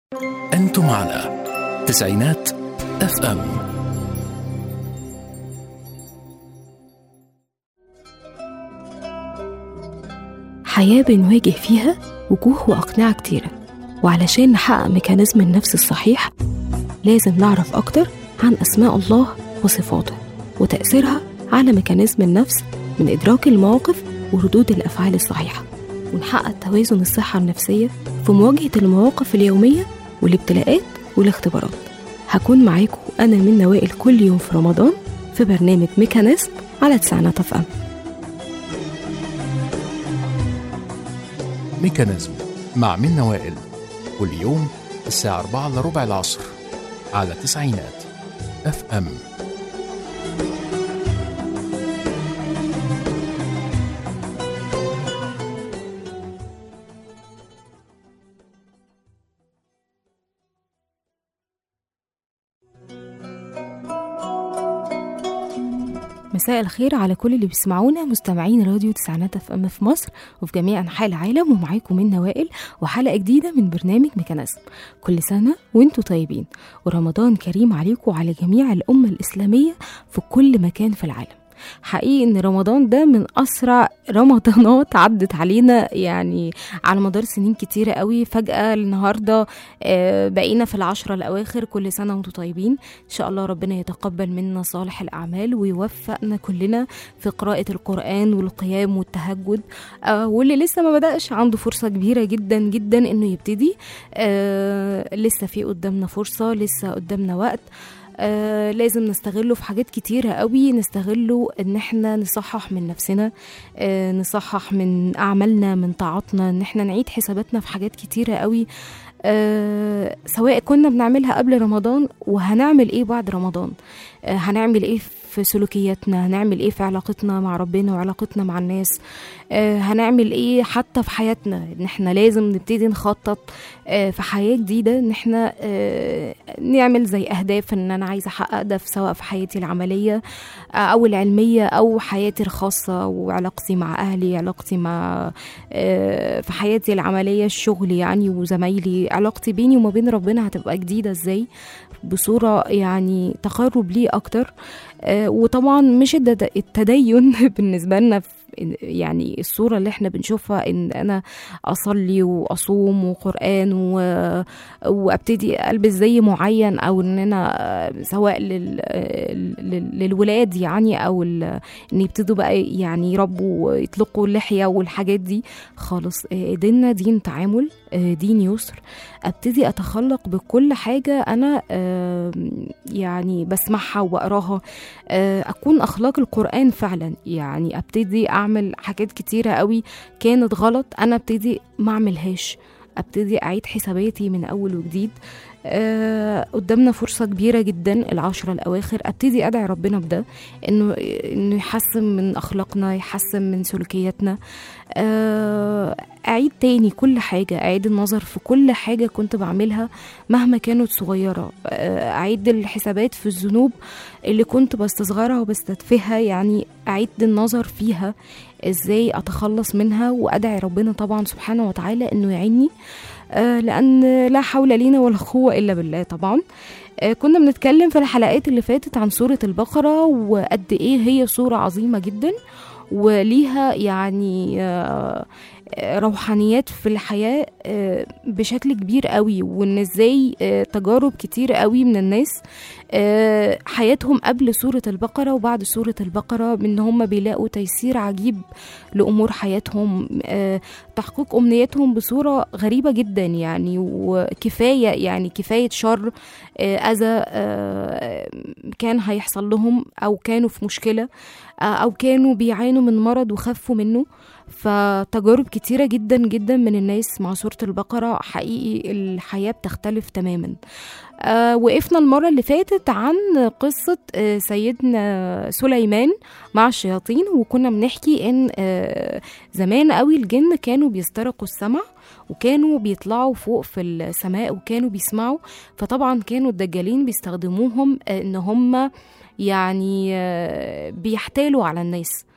أنتم على تسعينات اف ام حياة بنواجه فيها وجوه وأقنعة كتيرة وعلشان نحقق ميكانيزم النفس الصحيح لازم نعرف أكتر عن أسماء الله وصفاته وتأثيرها على ميكانيزم النفس من إدراك المواقف وردود الأفعال الصحيحة ونحقق توازن الصحة النفسية في مواجهة المواقف اليومية والابتلاءات والاختبارات هكون معاكم أنا من نوائل كل يوم في رمضان في برنامج ميكانيزم على تسعينات اف ام ميكانيزم مع منى وائل كل يوم الساعة 4 إلا ربع العصر على تسعينات اف ام مساء الخير على كل اللي بيسمعونا مستمعين راديو تسعينات اف ام في مصر وفي جميع انحاء العالم ومعاكم من وائل وحلقه جديده من برنامج ميكانيزم كل سنه وانتم طيبين ورمضان كريم عليكم وعلى جميع الامه الاسلاميه في كل مكان في العالم حقيقي ان رمضان ده من اسرع رمضانات عدت علينا يعني على مدار سنين كتيره قوي فجاه النهارده آه، بقينا في العشرة الاواخر كل سنه وانتم طيبين ان شاء الله ربنا يتقبل منا صالح الاعمال ويوفقنا كلنا في قراءه القران والقيام والتهجد آه، واللي لسه ما بداش عنده فرصه كبيره جدا جدا انه يبتدي آه، لسه في قدامنا فرصه لسه قدامنا وقت آه لازم نستغله في حاجات كتيرة قوي نستغله ان احنا نصحح من نفسنا آه نصحح من اعمالنا من طاعاتنا ان احنا نعيد حساباتنا في حاجات كتيرة قوي آه سواء كنا بنعملها قبل رمضان وهنعمل ايه بعد رمضان آه هنعمل ايه في سلوكياتنا هنعمل ايه في علاقتنا مع ربنا وعلاقتنا مع الناس آه هنعمل ايه حتى في حياتنا ان احنا لازم نبتدي نخطط آه في حياة جديدة ان احنا آه نعمل زي اهداف ان انا عايزة احقق ده في سواء في حياتي العملية آه او العلمية او حياتي الخاصة وعلاقتي مع اهلي علاقتي مع آه في حياتي العملية الشغل يعني وزمايلي علاقتي بيني وما بين ربنا هتبقى جديدة ازاي بصورة يعني تقرب ليه اكتر آه وطبعا مش الدد- التدين بالنسبة لنا في يعني الصورة اللي احنا بنشوفها ان انا اصلي واصوم وقرآن و... وابتدي البس زي معين او ان انا سواء لل... لل... للولاد يعني او ال... ان يبتدوا بقى يعني يربوا يطلقوا اللحية والحاجات دي خالص آه، ديننا دين تعامل آه، دين يسر ابتدي اتخلق بكل حاجة انا آه، يعني بسمعها وبقراها آه، اكون اخلاق القران فعلا يعني ابتدي اعمل حاجات كتيره قوي كانت غلط انا ابتدي ما اعملهاش ابتدي اعيد حساباتي من اول وجديد آه قدامنا فرصة كبيرة جدا العشرة الأواخر أبتدي أدعي ربنا بده إنه إنه يحسن من أخلاقنا يحسن من سلوكياتنا آه أعيد تاني كل حاجة أعيد النظر في كل حاجة كنت بعملها مهما كانت صغيرة آه أعيد الحسابات في الذنوب اللي كنت بستصغرها وبستتفهها يعني أعيد النظر فيها إزاي أتخلص منها وأدعي ربنا طبعا سبحانه وتعالى إنه يعيني آه لأن لا حول لينا ولا قوة إلا بالله طبعا آه كنا بنتكلم في الحلقات اللي فاتت عن سورة البقرة وقد إيه هي سورة عظيمة جدا وليها يعني آه روحانيات في الحياة آه، بشكل كبير قوي وان ازاي آه، تجارب كتير قوي من الناس آه، حياتهم قبل سورة البقرة وبعد سورة البقرة من هم بيلاقوا تيسير عجيب لأمور حياتهم آه، تحقيق أمنياتهم بصورة غريبة جدا يعني وكفاية يعني كفاية شر آه، أذى آه، كان هيحصل لهم أو كانوا في مشكلة آه، أو كانوا بيعانوا من مرض وخفوا منه فتجارب كتيرة جدا جدا من الناس مع سورة البقرة حقيقي الحياة بتختلف تماما آه وقفنا المرة اللي فاتت عن قصة آه سيدنا سليمان مع الشياطين وكنا بنحكي ان آه زمان قوي الجن كانوا بيسترقوا السمع وكانوا بيطلعوا فوق في السماء وكانوا بيسمعوا فطبعا كانوا الدجالين بيستخدموهم آه ان هم يعني آه بيحتالوا على الناس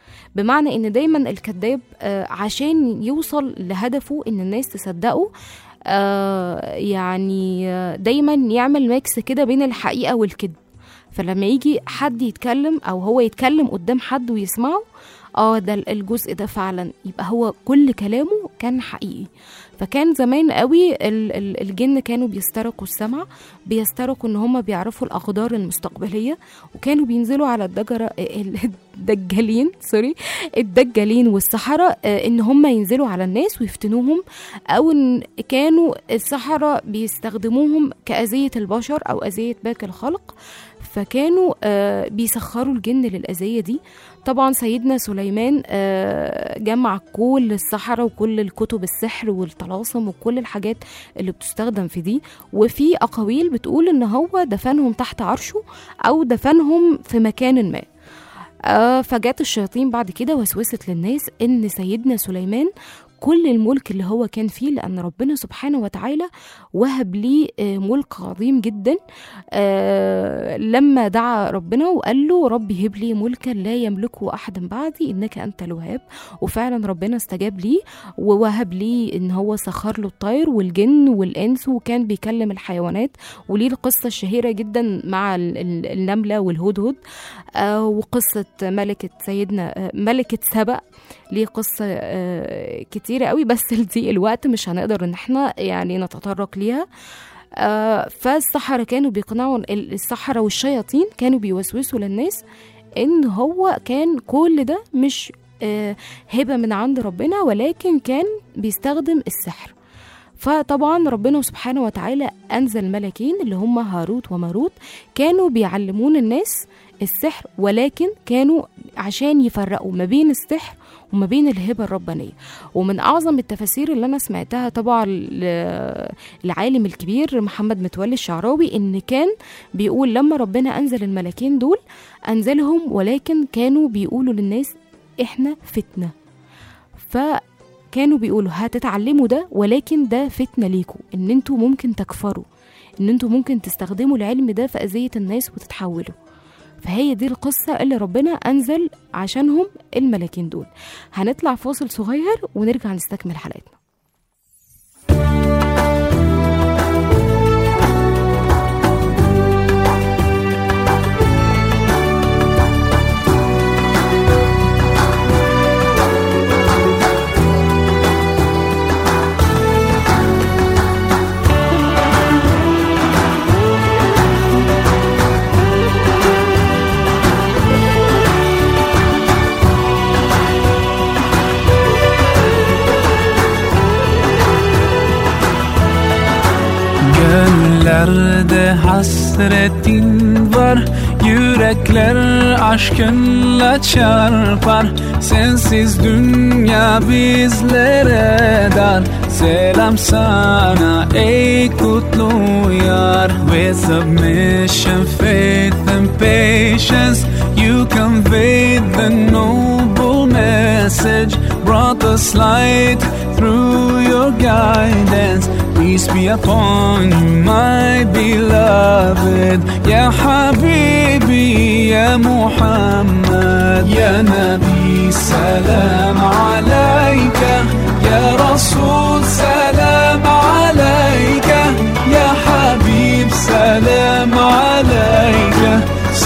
بمعنى ان دايما الكذاب آه، عشان يوصل لهدفه ان الناس تصدقه آه، يعني آه، دايما يعمل ميكس كده بين الحقيقة والكذب فلما يجي حد يتكلم او هو يتكلم قدام حد ويسمعه اه ده الجزء ده فعلا يبقى هو كل كلامه كان حقيقي فكان زمان قوي ال- ال- الجن كانوا بيسترقوا السمع بيسترقوا ان هم بيعرفوا الاقدار المستقبليه وكانوا بينزلوا على الدجرة ال- الدجالين سوري الدجالين والسحرة آه، ان هم ينزلوا على الناس ويفتنوهم او ان كانوا السحرة بيستخدموهم كأذية البشر او أذية باقي الخلق فكانوا آه، بيسخروا الجن للأذية دي طبعا سيدنا سليمان آه، جمع كل السحرة وكل الكتب السحر والطلاسم وكل الحاجات اللي بتستخدم في دي وفي أقاويل بتقول إن هو دفنهم تحت عرشه أو دفنهم في مكان ما آه، فجات الشياطين بعد كده وسوست للناس ان سيدنا سليمان كل الملك اللي هو كان فيه لان ربنا سبحانه وتعالى وهب ليه آه، ملك عظيم جدا آه، لما دعا ربنا وقال له ربي هب لي ملكا لا يملكه احد بعدي انك انت الوهاب وفعلا ربنا استجاب ليه ووهب ليه ان هو سخر له الطير والجن والانس وكان بيكلم الحيوانات وليه القصه الشهيره جدا مع ال- ال- النمله والهدهد آه، وقصه ملكه سيدنا آه، ملكه سبأ ليه قصة آه، كتيرة قوي بس لضيق الوقت مش هنقدر ان احنا يعني نتطرق ليها آه، فالسحرة كانوا بيقنعوا ال- السحرة والشياطين كانوا بيوسوسوا للناس ان هو كان كل ده مش آه، هبة من عند ربنا ولكن كان بيستخدم السحر فطبعا ربنا سبحانه وتعالى أنزل ملكين اللي هم هاروت وماروت كانوا بيعلمون الناس السحر ولكن كانوا عشان يفرقوا ما بين السحر وما بين الهبة الربانية ومن أعظم التفاسير اللي أنا سمعتها طبعا ل- العالم الكبير محمد متولي الشعراوي إن كان بيقول لما ربنا أنزل الملكين دول أنزلهم ولكن كانوا بيقولوا للناس إحنا فتنة فكانوا بيقولوا هتتعلموا ده ولكن ده فتنة ليكوا إن انتوا ممكن تكفروا إن انتوا ممكن تستخدموا العلم ده في أذية الناس وتتحولوا فهي دي القصة اللي ربنا أنزل عشانهم الملاكين دول هنطلع فاصل صغير ونرجع نستكمل حلقتنا Göllerde hasretin var Yürekler aşkınla çarpar Sensiz dünya bizlere dar Selam sana ey kutlu yar With submission, faith and patience You conveyed the noble message Brought us light through your guidance Peace be upon you, my beloved Ya Habibi, Ya Muhammad Ya Nabi, salam alayka Ya Rasul, salam alayka Ya Habib, salam alayka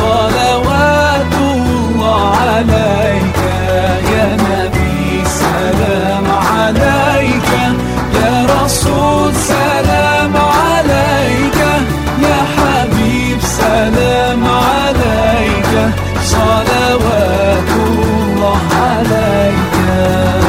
Salawatullah alayka Ya Nabi, salam alayka Ya Rasul, salam alayka Ya Habib, salam alayka Salawatullah alayka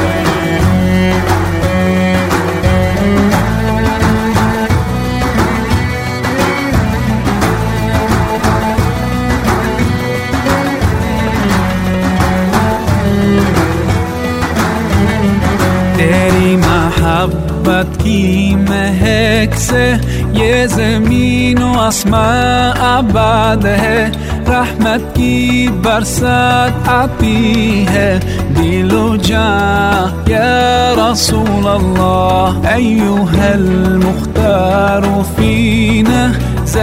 तेरी मोहब्बत की महक से ये जमीन व आसमां आबाद है रहमत की बरसात आती है दिलो जा या रसूल अल्लाह أيها المختار فينا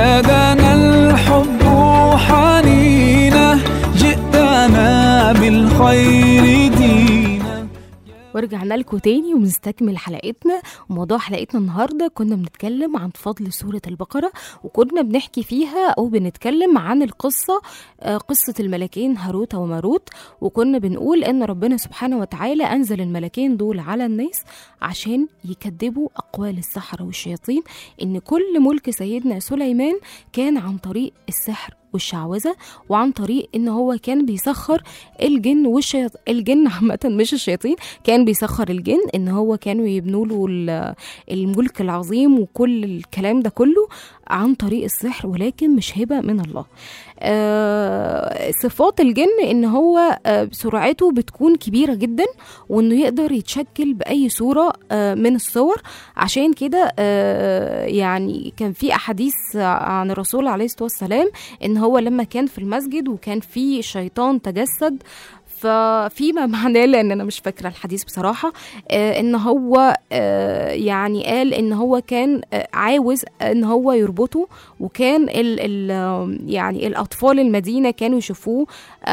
زادنا الحب حنينا جئتنا بالخير خير دينا ورجعنا لكم تاني وبنستكمل حلقتنا وموضوع حلقتنا النهارده كنا بنتكلم عن فضل سورة البقرة وكنا بنحكي فيها أو بنتكلم عن القصة آه، قصة الملكين هاروت وماروت وكنا بنقول إن ربنا سبحانه وتعالى أنزل الملكين دول على الناس عشان يكذبوا أقوال السحرة والشياطين إن كل ملك سيدنا سليمان كان عن طريق السحر والشعوذة وعن طريق ان هو كان بيسخر الجن والشياطين الجن عامة مش الشياطين كان بيسخر الجن ان هو كانوا يبنوا له ال- الملك العظيم وكل الكلام ده كله عن طريق السحر ولكن مش هبة من الله آه صفات الجن ان هو آه سرعته بتكون كبيرة جدا وانه يقدر يتشكل باي صورة آه من الصور عشان كده آه يعني كان في احاديث عن الرسول عليه الصلاة والسلام ان هو لما كان في المسجد وكان في شيطان تجسد ففيما معناه لان انا مش فاكره الحديث بصراحه آه ان هو آه يعني قال ان هو كان آه عاوز ان هو يربطه وكان ال ال يعني الاطفال المدينه كانوا يشوفوه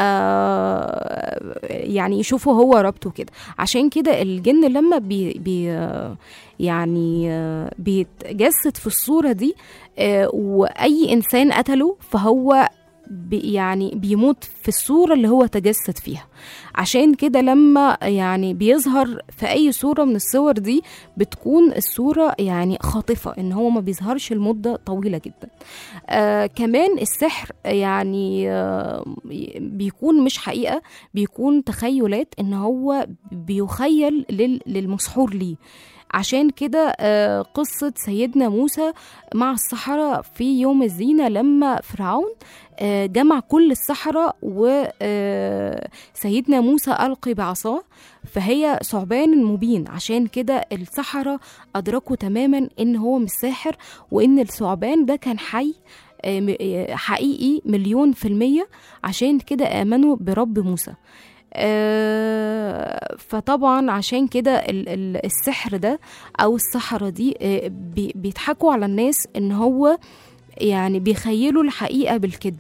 آه يعني يشوفوا هو ربطه كده عشان كده الجن لما بي بي يعني آه، بيتجسد في الصوره دي آه، واي انسان قتله فهو بي يعني بيموت في الصورة اللي هو تجسد فيها عشان كده لما يعني بيظهر في أي صورة من الصور دي بتكون الصورة يعني خاطفة إن هو ما بيظهرش لمدة طويلة جدا آه كمان السحر يعني آه بيكون مش حقيقة بيكون تخيلات إن هو بيخيل لل- للمسحور ليه عشان كده آه، قصة سيدنا موسى مع السحرة في يوم الزينة لما فرعون آه، جمع كل السحرة وسيدنا موسى ألقي بعصاه فهي ثعبان مبين عشان كده السحرة أدركوا تماما إن هو مش ساحر وإن الثعبان ده كان حي آه، م- آه، حقيقي مليون في المية عشان كده آمنوا برب موسى آه، فطبعا عشان كده ال- ال- السحر ده او السحرة دي آه، بي- بيضحكوا على الناس ان هو يعني بيخيلوا الحقيقة بالكذب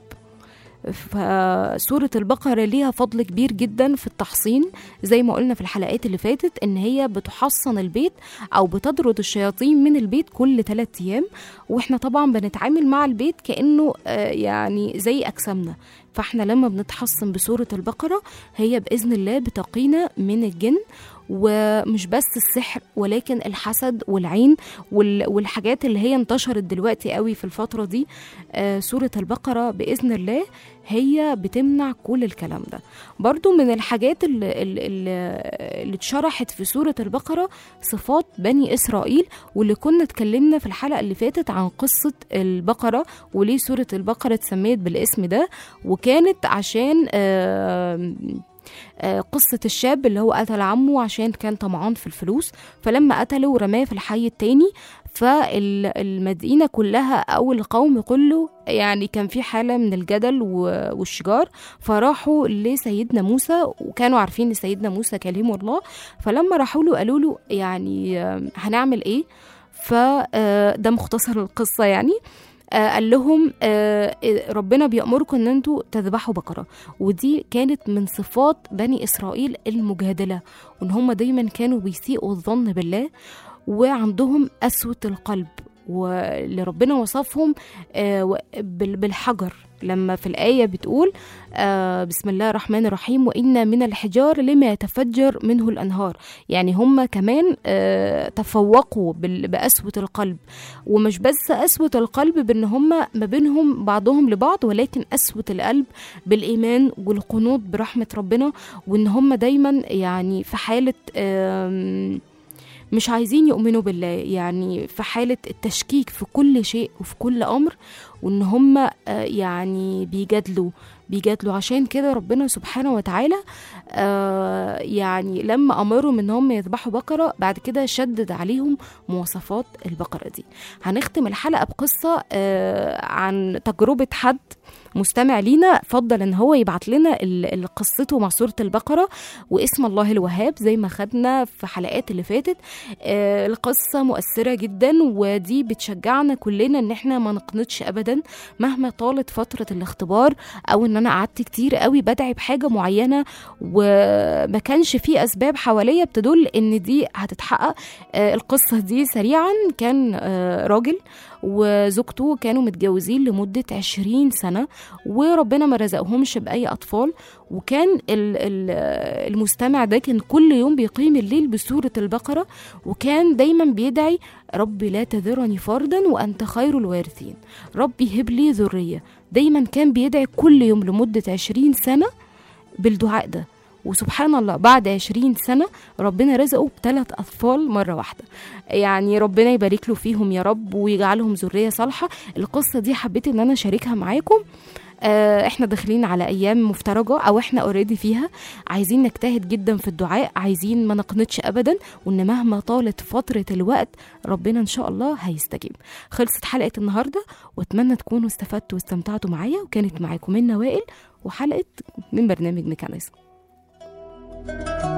فسورة البقرة ليها فضل كبير جدا في التحصين زي ما قلنا في الحلقات اللي فاتت ان هي بتحصن البيت او بتطرد الشياطين من البيت كل ثلاثة ايام واحنا طبعا بنتعامل مع البيت كأنه آه، يعني زي اجسامنا فاحنا لما بنتحصن بسورة البقرة هي بإذن الله بتقينا من الجن ومش بس السحر ولكن الحسد والعين وال- والحاجات اللي هي انتشرت دلوقتي قوي في الفترة دي آه، سورة البقرة بإذن الله هي بتمنع كل الكلام ده برضو من الحاجات اللي, اللي, اللي اتشرحت في سورة البقرة صفات بني إسرائيل واللي كنا اتكلمنا في الحلقة اللي فاتت عن قصة البقرة وليه سورة البقرة اتسميت بالاسم ده وكانت عشان آه آه، قصة الشاب اللي هو قتل عمه عشان كان طمعان في الفلوس فلما قتله ورماه في الحي التاني فالمدينة كلها أو القوم كله يعني كان في حالة من الجدل و- والشجار فراحوا لسيدنا موسى وكانوا عارفين ان سيدنا موسى كليم الله فلما راحوا له قالوا له يعني آه، هنعمل ايه فده مختصر القصة يعني آه، قال لهم آه، ربنا بيأمركم ان انتوا تذبحوا بقرة ودي كانت من صفات بني إسرائيل المجادلة وان هم دايما كانوا بيسيئوا الظن بالله وعندهم قسوة القلب واللي ربنا وصفهم آه، و- بال- بالحجر لما في الآية بتقول آه، بسم الله الرحمن الرحيم وإن من الحجار لما يتفجر منه الأنهار يعني هم كمان آه، تفوقوا بال- بقسوة القلب ومش بس قسوة القلب بأن هم ما بينهم بعضهم لبعض ولكن قسوة القلب بالإيمان والقنوط برحمة ربنا وإن هم دايما يعني في حالة آم، مش عايزين يؤمنوا بالله يعني في حالة التشكيك في كل شيء وفي كل أمر وإن هم آه، يعني بيجادلوا بيجادلوا عشان كده ربنا سبحانه وتعالى آه، يعني لما أمرهم إن هم يذبحوا بقرة بعد كده شدد عليهم مواصفات البقرة دي هنختم الحلقة بقصة آه، عن تجربة حد مستمع لينا فضل ان هو يبعت لنا ال- ال- قصته مع سوره البقره واسم الله الوهاب زي ما خدنا في حلقات اللي فاتت آه، القصه مؤثره جدا ودي بتشجعنا كلنا ان احنا ما نقنطش ابدا مهما طالت فتره الاختبار او ان انا قعدت كتير قوي بدعي بحاجه معينه وما كانش في اسباب حواليا بتدل ان دي هتتحقق آه، القصه دي سريعا كان آه، راجل وزوجته كانوا متجوزين لمدة 20 سنة وربنا ما رزقهمش بأي أطفال وكان ال- ال- المستمع ده كان كل يوم بيقيم الليل بسورة البقرة وكان دايما بيدعي ربي لا تذرني فردا وأنت خير الوارثين ربي هب لي ذرية دايما كان بيدعي كل يوم لمدة 20 سنة بالدعاء ده وسبحان الله بعد 20 سنة ربنا رزقه بثلاث أطفال مرة واحدة يعني ربنا يبارك له فيهم يا رب ويجعلهم ذرية صالحة القصة دي حبيت ان انا اشاركها معاكم آه، احنا داخلين على ايام مفترجه او احنا اوريدي فيها عايزين نجتهد جدا في الدعاء عايزين ما نقنطش ابدا وان مهما طالت فتره الوقت ربنا ان شاء الله هيستجيب خلصت حلقه النهارده واتمنى تكونوا استفدتوا واستمتعتوا معايا وكانت معاكم منى وائل وحلقه من برنامج ميكانيزم